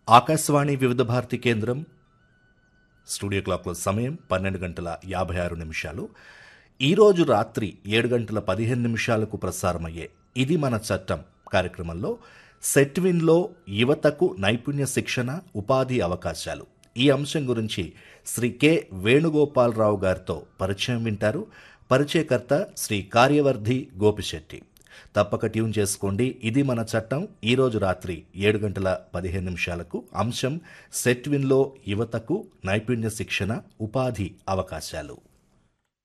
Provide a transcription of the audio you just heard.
ఆకాశవాణి వివిధ భారతి కేంద్రం స్టూడియో క్లాక్లో సమయం పన్నెండు గంటల యాభై ఆరు నిమిషాలు ఈరోజు రాత్రి ఏడు గంటల పదిహేను నిమిషాలకు ప్రసారమయ్యే ఇది మన చట్టం కార్యక్రమంలో సెట్విన్లో యువతకు నైపుణ్య శిక్షణ ఉపాధి అవకాశాలు ఈ అంశం గురించి శ్రీ కె వేణుగోపాలరావు గారితో పరిచయం వింటారు పరిచయకర్త శ్రీ కార్యవర్ధి గోపిశెట్టి తప్పక ట్యూన్ చేసుకోండి ఇది మన చట్టం ఈరోజు రాత్రి ఏడు గంటల పదిహేను నిమిషాలకు అంశం సెట్విన్లో యువతకు నైపుణ్య శిక్షణ ఉపాధి అవకాశాలు